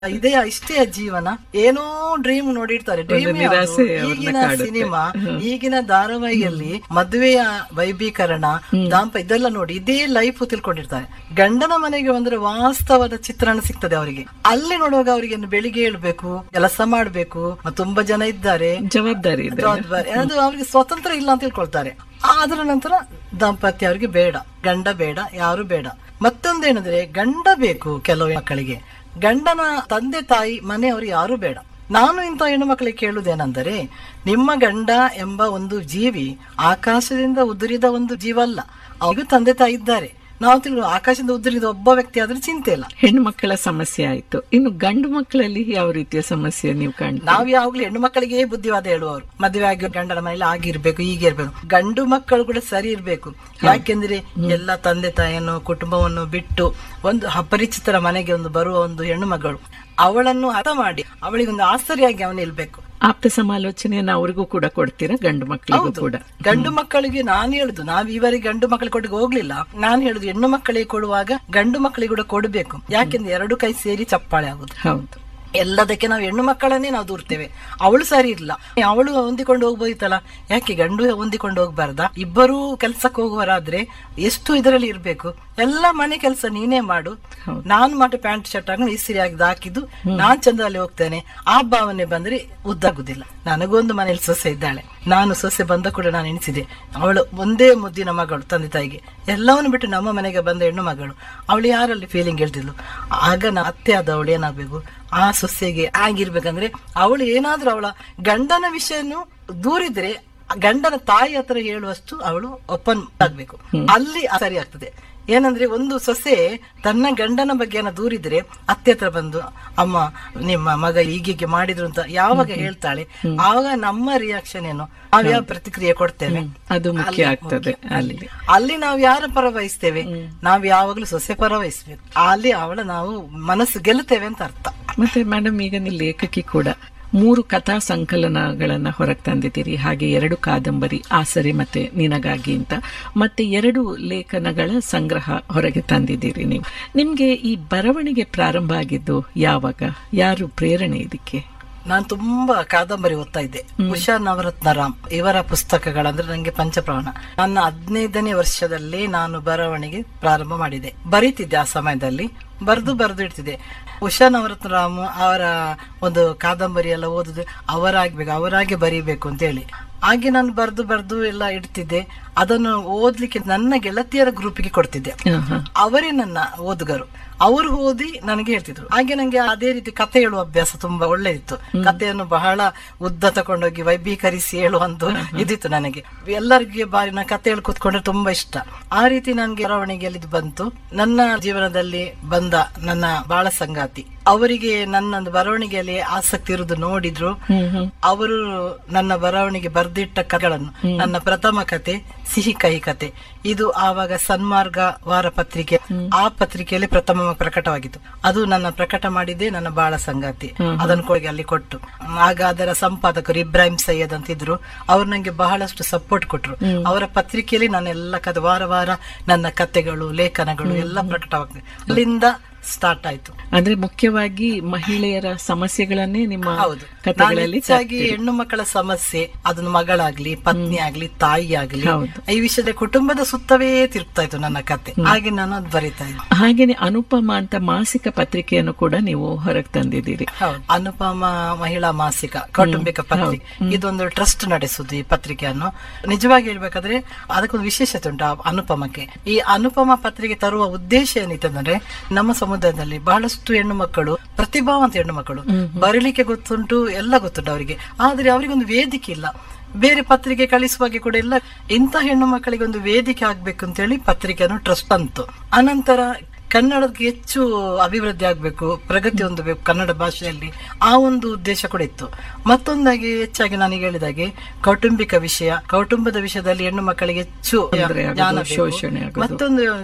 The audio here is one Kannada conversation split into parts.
ಇದೇ ಇಷ್ಟೇ ಜೀವನ ಏನೋ ಡ್ರೀಮ್ ನೋಡಿರ್ತಾರೆ ಡ್ರೀಮ್ ನಿರಾಸೆ ಅವ್ರನ್ನ ಈಗಿನ ಕಾಡುತ್ತೆ. ಸಿನಿಮಾ ಈಗಿನ ಧಾರಾವಾಹಿಯಲ್ಲಿ ಮದುವೆಯ ವೈಭೀಕರಣ ದಾಂಪ ಇದೆಲ್ಲ ನೋಡಿ ಇದೇ ಲೈಫ್ ತಿಳ್ಕೊಂಡಿರ್ತಾರೆ ಗಂಡನ ಮನೆಗೆ ಬಂದ್ರೆ ವಾಸ್ತವದ ಚಿತ್ರಣ ಸಿಗ್ತದೆ ಅವರಿಗೆ ಅಲ್ಲಿ ನೋಡುವಾಗ ಅವರಿಗೆ ಇನ್ನು ಬೆಳಿಗ್ಗೆ ಹೇಳ್ಬೇಕು ಕೆಲಸ ಮಾಡ್ಬೇಕು ಮತ್ತೆ ತುಂಬಾ ಜನ ಇದ್ದಾರೆ ಜವಾಬ್ದಾರಿ ಇದೆ ಜವಾಬ್ದಾರಿ ಅದು ಅವ್ರಿಗೆ ಸ್ವತಂತ್ರ ಇಲ್ಲ ಅಂತ ತಿಳ್ಕೊಳ್ತಾರೆ ಅದರ ನಂತರ ದಾಂಪತ್ಯ ಅವರಿಗೆ ಬೇಡ ಗಂಡ ಬೇಡ ಯಾರು ಬೇಡ ಮತ್ತೊಂದೇನಂದ್ರೆ ಗಂಡ ಬೇಕು ಕೆಲವು ಮಕ್ಕಳಿಗೆ ಗಂಡನ ತಂದೆ ತಾಯಿ ಮನೆಯವರು ಯಾರು ಬೇಡ ನಾನು ಇಂಥ ಹೆಣ್ಣು ಮಕ್ಕಳಿಗೆ ಕೇಳುವುದೇನೆಂದರೆ ನಿಮ್ಮ ಗಂಡ ಎಂಬ ಒಂದು ಜೀವಿ ಆಕಾಶದಿಂದ ಉದುರಿದ ಒಂದು ಜೀವ ಅಲ್ಲ ಅವರಿಗೂ ತಂದೆ ತಾಯಿ ಇದ್ದಾರೆ ನಾವು ತಿಳ್ಕೊ ಆಕಾಶದಿಂದ ಉದುರಿದ ಒಬ್ಬ ವ್ಯಕ್ತಿ ಆದ್ರೆ ಚಿಂತೆ ಇಲ್ಲ ಹೆಣ್ಣು ಮಕ್ಕಳ ಸಮಸ್ಯೆ ಆಯ್ತು ಇನ್ನು ಗಂಡು ಮಕ್ಕಳಲ್ಲಿ ಯಾವ ರೀತಿಯ ಸಮಸ್ಯೆ ನೀವು ಕಾಣ್ತೀವಿ ನಾವ್ ಯಾವಾಗ್ಲೂ ಹೆಣ್ಣು ಮಕ್ಕಳಿಗೆ ಬುದ್ಧಿವಾದ ಹೇಳುವವರು ಮದುವೆ ಆಗಿ ಗಂಡನ ಮನೇಲಿ ಆಗಿರ್ಬೇಕು ಹೀಗೆ ಇರ್ಬೇಕು ಗಂಡು ಮಕ್ಕಳು ಕೂಡ ಸರಿ ಇರ್ಬೇಕು ಯಾಕೆಂದ್ರೆ ಎಲ್ಲ ತಂದೆ ತಾಯಿಯನ್ನು ಕುಟುಂಬವನ್ನು ಬಿಟ್ಟು ಒಂದು ಅಪರಿಚಿತರ ಮನೆಗೆ ಒಂದು ಬರುವ ಒಂದು ಹೆಣ್ಣು ಮಗಳು ಅವಳನ್ನು ಹತ ಮಾಡಿ ಅವಳಿಗೊಂದು ಆಸರಿಯಾಗಿ ಅವನು ನಿಲ್ಬೇಕು ಆಪ್ತ ಸಮಾಲೋಚನೆಯನ್ನ ಅವ್ರಿಗೂ ಕೂಡ ಕೊಡ್ತೀರಾ ಗಂಡು ಮಕ್ಕಳಿಗೂ ಕೂಡ ಗಂಡು ಮಕ್ಕಳಿಗೆ ನಾನು ಹೇಳುದು ನಾವ್ ಇವರಿಗೆ ಗಂಡು ಮಕ್ಕಳ ಕೊಟ್ಟಿಗೆ ಹೋಗ್ಲಿಲ್ಲ ನಾನು ಹೇಳುದು ಹೆಣ್ಣು ಮಕ್ಕಳಿಗೆ ಕೊಡುವಾಗ ಗಂಡು ಮಕ್ಕಳಿಗೆ ಕೂಡ ಕೊಡಬೇಕು ಯಾಕೆಂದ್ರೆ ಎರಡು ಕೈ ಸೇರಿ ಚಪ್ಪಾಳೆ ಆಗುದು ಹೌದು ಎಲ್ಲದಕ್ಕೆ ನಾವು ಹೆಣ್ಣು ಮಕ್ಕಳನ್ನೇ ನಾವು ದೂರ್ತೇವೆ ಅವಳು ಸರಿ ಇಲ್ಲ ಅವಳು ಹೊಂದಿಕೊಂಡು ಹೋಗ್ಬೋದಿತ್ತಲ್ಲ ಯಾಕೆ ಗಂಡು ಹೊಂದಿಕೊಂಡು ಹೋಗ್ಬಾರ್ದಾ ಇಬ್ಬರೂ ಕೆಲ್ಸಕ್ಕೆ ಹೋಗುವರಾದ್ರೆ ಎಷ್ಟು ಇದರಲ್ಲಿ ಇರ್ಬೇಕು ಎಲ್ಲ ಮನೆ ಕೆಲಸ ನೀನೇ ಮಾಡು ಹೌದು. ನಾನು ಮಾತ್ರ ಪ್ಯಾಂಟ್ ಶರ್ಟ್ ಹಾಕೊಂಡು ಇಸ್ತ್ರಿ ಆಗಿದ್ದು ಹಾಕಿದ್ದು ನಾನ್ ಚಂದಲ್ಲಿ ಹೋಗ್ತೇನೆ ಆ ಭಾವನೆ ಬಂದ್ರೆ ಉದ್ದಾಗುದಿಲ್ಲ ನನಗೊಂದು ಮನೇಲಿ ಸೊಸೆ ಇದ್ದಾಳೆ ನಾನು ಸೊಸೆ ಬಂದ ಕೂಡ ನಾನು ಎಣಿಸಿದೆ ಅವಳು ಒಂದೇ ಮುದ್ದಿನ ಮಗಳು ತಂದೆ ತಾಯಿಗೆ ಎಲ್ಲವನ್ನು ಬಿಟ್ಟು ನಮ್ಮ ಮನೆಗೆ ಬಂದ ಹೆಣ್ಣು ಮಗಳು ಅವಳು ಯಾರಲ್ಲಿ ಫೀಲಿಂಗ್ ಹೇಳ್ತಿದ್ಲು ಆಗ ನಾ ಅತ್ತೆ ಆದವಳು ಏನಾಗ್ಬೇಕು ಆ ಸೊಸೆಗೆ ಆಗಿರ್ಬೇಕಂದ್ರೆ ಅವಳು ಏನಾದ್ರೂ ಅವಳ ಗಂಡನ ವಿಷಯನು ದೂರಿದ್ರೆ ಗಂಡನ ತಾಯಿ ಹತ್ರ ಹೇಳುವಷ್ಟು ಅವಳು ಓಪನ್ ಆಗ್ಬೇಕು ಅಲ್ಲಿ ಸರಿ ಆಗ್ತದೆ ಏನಂದ್ರೆ ಒಂದು ಸೊಸೆ ತನ್ನ ಗಂಡನ ಬಗ್ಗೆ ಏನೋ ದೂರಿದ್ರೆ ಅತ್ತೆ ಹತ್ರ ಬಂದು ಅಮ್ಮ ನಿಮ್ಮ ಮಗ ಹೀಗೀಗೆ ಮಾಡಿದ್ರು ಅಂತ ಯಾವಾಗ ಹೇಳ್ತಾಳೆ ಆವಾಗ ನಮ್ಮ ರಿಯಾಕ್ಷನ್ ಏನು ನಾವ್ ಯಾವ ಪ್ರತಿಕ್ರಿಯೆ ಕೊಡ್ತೇವೆ ಅದು ಮುಖ್ಯ ಆಗ್ತದೆ ಅಲ್ಲಿ ಅಲ್ಲಿ ನಾವು ಯಾರ ಪರ ವಹಿಸ್ತೇವೆ ನಾವ್ ಯಾವಾಗ್ಲೂ ಸೊಸೆ ಪರ ವಹಿಸ್ಬೇಕು ಅಲ್ಲಿ ಅವಳ ನಾವು ಮನಸ್ಸು ಗೆಲ್ಲುತ್ತೇವೆ ಅಂತ ಅರ್ಥ ಮತ್ತೆ ಮೇಡಮ್ ಈಗ ನೀವು ಲೇಖಕಿ ಕೂಡ ಮೂರು ಕಥಾ ಸಂಕಲನಗಳನ್ನ ಹೊರಗೆ ತಂದಿದ್ದೀರಿ ಹಾಗೆ ಎರಡು ಕಾದಂಬರಿ ಆಸರೆ ಮತ್ತೆ ನಿನಗಾಗಿ ಅಂತ ಮತ್ತೆ ಎರಡು ಲೇಖನಗಳ ಸಂಗ್ರಹ ಹೊರಗೆ ತಂದಿದ್ದೀರಿ ನೀವು ನಿಮ್ಗೆ ಈ ಬರವಣಿಗೆ ಪ್ರಾರಂಭ ಆಗಿದ್ದು ಯಾವಾಗ ಯಾರು ಪ್ರೇರಣೆ ಇದಕ್ಕೆ ನಾನು ತುಂಬಾ ಕಾದಂಬರಿ ಓದ್ತಾ ಇದ್ದೆ ಉಷಾ ನವರತ್ನರಾಮ್ ಇವರ ಪುಸ್ತಕಗಳಂದ್ರೆ ನಂಗೆ ಪಂಚಪ್ರಾಣ ನನ್ನ ಹದಿನೈದನೇ ವರ್ಷದಲ್ಲಿ ನಾನು ಬರವಣಿಗೆ ಪ್ರಾರಂಭ ಮಾಡಿದೆ ಬರೀತಿದ್ದೆ ಆ ಸಮಯದಲ್ಲಿ ಬರೆದು ಬರೆದು ಇಡ್ತಿದ್ದೆ ಉಷಾ ನವರತ್ನರಾಮ್ ಅವರ ಒಂದು ಕಾದಂಬರಿ ಎಲ್ಲ ಓದುದು ಅವರಾಗ್ಬೇಕು ಅವರಾಗೆ ಬರೀಬೇಕು ಅಂತ ಹೇಳಿ ಹಾಗೆ ನಾನು ಬರೆದು ಬರೆದು ಎಲ್ಲ ಇಡ್ತಿದ್ದೆ ಅದನ್ನು ಓದ್ಲಿಕ್ಕೆ ನನ್ನ ಗೆಳತಿಯರ ಗ್ರೂಪಿಗೆ ಕೊಡ್ತಿದ್ದೆ ಆಹಾ. ಅವರೇ ನನ್ನ ಓದುಗರು ಅವರು ಓದಿ ನನಗೆ ಹೇಳ್ತಿದ್ರು ಹಾಗೆ ನಂಗೆ ಅದೇ ರೀತಿ ಕತೆ ಹೇಳುವ ಅಭ್ಯಾಸ ತುಂಬಾ ಒಳ್ಳೆ ಇತ್ತು ಕಥೆಯನ್ನು ಬಹಳ ಉದ್ದ ತಕೊಂಡೋಗಿ ವೈಭೀಕರಿಸಿ ಹೇಳುವಂತ ಇದಿತ್ತು ನನಗೆ ಎಲ್ಲರಿಗೆ ಬಾರಿ ನಾ ಕತೆ ಹೇಳಿ ಕೂತ್ಕೊಂಡ್ರೆ ತುಂಬಾ ಇಷ್ಟ ಆ ರೀತಿ ನನಗೆ ಬರವಣಿಗೆಯಲ್ಲಿ ಇದು ಬಂತು ನನ್ನ ಜೀವನದಲ್ಲಿ ಬಂದ ನನ್ನ ಬಾಳ ಸಂಗಾತಿ ಅವರಿಗೆ ನನ್ನ ಬರವಣಿಗೆಯಲ್ಲಿ ಆಸಕ್ತಿ ಇರುವುದು ನೋಡಿದ್ರು ಹ್ಮ್ ಹ್ಮ್ ಅವರು ನನ್ನ ಬರವಣಿಗೆ ಬರೆದಿಟ್ಟ ಕಥೆಗಳನ್ನು ನನ್ನ ಪ್ರಥಮ ಕತೆ ಸಿಹಿ ಕಹಿ ಕತೆ ಇದು ಆವಾಗ ಸನ್ಮಾರ್ಗ ವಾರ ಪತ್ರಿಕೆ ಆ ಪತ್ರಿಕೆಯಲ್ಲಿ ಪ್ರಥಮ ಪ್ರಕಟವಾಗಿತ್ತು ಅದು ನನ್ನ ಪ್ರಕಟ ಮಾಡಿದ್ದೆ ನನ್ನ ಬಾಳ ಸಂಗಾತಿ ಅದನ್ನು ಕೊಡುಗೆ ಅಲ್ಲಿ ಕೊಟ್ಟು ಆಗ ಅದರ ಸಂಪಾದಕರು ಇಬ್ರಾಹಿಂ ಸೈಯದ್ ಅಂತಿದ್ರು ಅವ್ರು ನಂಗೆ ಬಹಳಷ್ಟು ಸಪೋರ್ಟ್ ಕೊಟ್ರು ಅವರ ಪತ್ರಿಕೆಯಲ್ಲಿ ನನ್ನ ಎಲ್ಲ ಕತೆ ವಾರ ವಾರ ನನ್ನ ಕತೆಗಳು ಲೇಖನಗಳು ಎಲ್ಲ ಪ್ರಕಟವಾಗ್ತದೆ ಅಲ್ಲಿಂದ ಸ್ಟಾರ್ಟ್ ಆಯ್ತು ಅಂದ್ರೆ ಮುಖ್ಯವಾಗಿ ಮಹಿಳೆಯರ ಸಮಸ್ಯೆಗಳನ್ನೇ ನಿಮ್ಮ ಹೌದು ನಾನು ಕಥೆಗಳಲ್ಲಿ ಹೆಚ್ಚಾಗಿ ಹೆಣ್ಣು ಮಕ್ಕಳ ಸಮಸ್ಯೆ ಅದನ್ನು ಮಗಳಾಗ್ಲಿ ಪತ್ನಿ ಆಗ್ಲಿ ತಾಯಿ ಆಗ್ಲಿ ಹೌದು. ಈ ವಿಷಯದ ಕುಟುಂಬದ ಸುತ್ತವೇ ತಿರುಗ್ತಾ ಇತ್ತು ನನ್ನ ಕತೆ ಹಾಗೆ ನಾನು ಅದು ಬರೀತಾ ಇದ್ದೆ ಹಾಗೇನೆ ಅನುಪಮ ಅಂತ ಮಾಸಿಕ ಪತ್ರಿಕೆಯನ್ನು ಕೂಡ ನೀವು ಹೊರಗೆ ತಂದಿದ್ದೀರಿ ಹೌದು ಅನುಪಮ ಮಹಿಳಾ ಮಾಸಿಕ ಕೌಟುಂಬಿಕ ಪತ್ರಿಕೆ ಇದೊಂದು ಟ್ರಸ್ಟ್ ನಡೆಸುದು ಈ ಪತ್ರಿಕೆಯನ್ನು ನಿಜವಾಗಿ ಹೇಳ್ಬೇಕಾದ್ರೆ ಅದಕ್ಕೊಂದು ವಿಶೇಷತೆ ಉಂಟು ಆ ಅನುಪಮಕ್ಕೆ ಈ ಅನುಪಮ ಪತ್ರಿಕೆ ತರುವ ಉದ್ದೇಶ ಏನಿತ್ತಂದ್ರೆ ನಮ್ಮ ಸಮುದಾಯದಲ್ಲಿ ಬಹಳಷ್ಟು ಹೆಣ್ಣು ಮಕ್ಕಳು ಪ್ರತಿಭಾವಂತ ಹೆಣ್ಣು ಮಕ್ಕಳು ಬರಲಿಕ್ಕೆ ಗೊತ್ತುಂಟು ಎಲ್ಲ ಗೊತ್ತುಂಟು ಅವರಿಗೆ ಆದ್ರೆ ಅವರಿಗೊಂದು ವೇದಿಕೆ ಇಲ್ಲ ಬೇರೆ ಪತ್ರಿಕೆ ಕಳಿಸುವಾಗೆ ಕೂಡ ಎಲ್ಲ ಇಂಥ ಹೆಣ್ಣು ಮಕ್ಕಳಿಗೆ ಒಂದು ವೇದಿಕೆ ಆಗ್ಬೇಕು ಅಂತ ಹೇಳಿ ಪತ್ರಿಕೆಯನ್ನು ಟ್ರಸ್ಟ್ ಅಂತು ಅನಂತರ ಕನ್ನಡಕ್ಕೆ ಹೆಚ್ಚು ಅಭಿವೃದ್ಧಿ ಆಗಬೇಕು ಪ್ರಗತಿ ಹೊಂದಬೇಕು ಕನ್ನಡ ಭಾಷೆಯಲ್ಲಿ ಆ ಒಂದು ಉದ್ದೇಶ ಕೂಡ ಇತ್ತು ಮತ್ತೊಂದಾಗಿ ಹೆಚ್ಚಾಗಿ ನನಗೆ ಹೇಳಿದಾಗೆ ಕೌಟುಂಬಿಕ ವಿಷಯ ಕೌಟುಂಬದ ವಿಷಯದಲ್ಲಿ ಹೆಣ್ಣು ಮಕ್ಕಳಿಗೆ ಹೆಚ್ಚು ತೊಂದ್ರೆ ಆಗೋದು, ಜ್ಞಾನ ಬೇಕು. ಶೋಷಣೆ ಆಗೋದು. ಮತ್ತೊಂದು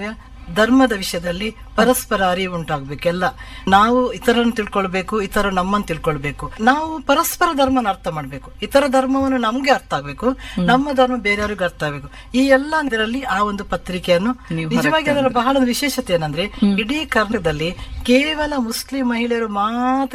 ಧರ್ಮದ ವಿಷಯದಲ್ಲಿ ಪರಸ್ಪರ ಅರಿವು ಉಂಟಾಗ್ಬೇಕು ಎಲ್ಲ ನಾವು ಇತರನ್ನು ತಿಳ್ಕೊಳ್ಬೇಕು ಇತರ ನಮ್ಮನ್ನು ತಿಳ್ಕೊಳ್ಬೇಕು ನಾವು ಪರಸ್ಪರ ಧರ್ಮನ ಅರ್ಥ ಮಾಡ್ಬೇಕು ಇತರ ಧರ್ಮವನ್ನು ನಮ್ಗೆ ಅರ್ಥ ಆಗ್ಬೇಕು ನಮ್ಮ ಧರ್ಮ ಬೇರೆಯವ್ರಿಗೆ ಅರ್ಥ ಆಗ್ಬೇಕು ಈ ಎಲ್ಲ ಇದರಲ್ಲಿ ಆ ಒಂದು ಪತ್ರಿಕೆಯನ್ನು ನೀವು ನಿಜವಾಗಿ ಅದರ ಬಹಳ ಒಂದು ವಿಶೇಷತೆ ಏನಂದ್ರೆ ಇಡೀ ಕರ್ನಾಟಕದಲ್ಲಿ ಕೇವಲ ಮುಸ್ಲಿಂ ಮಹಿಳೆಯರು ಮಾತ್ರ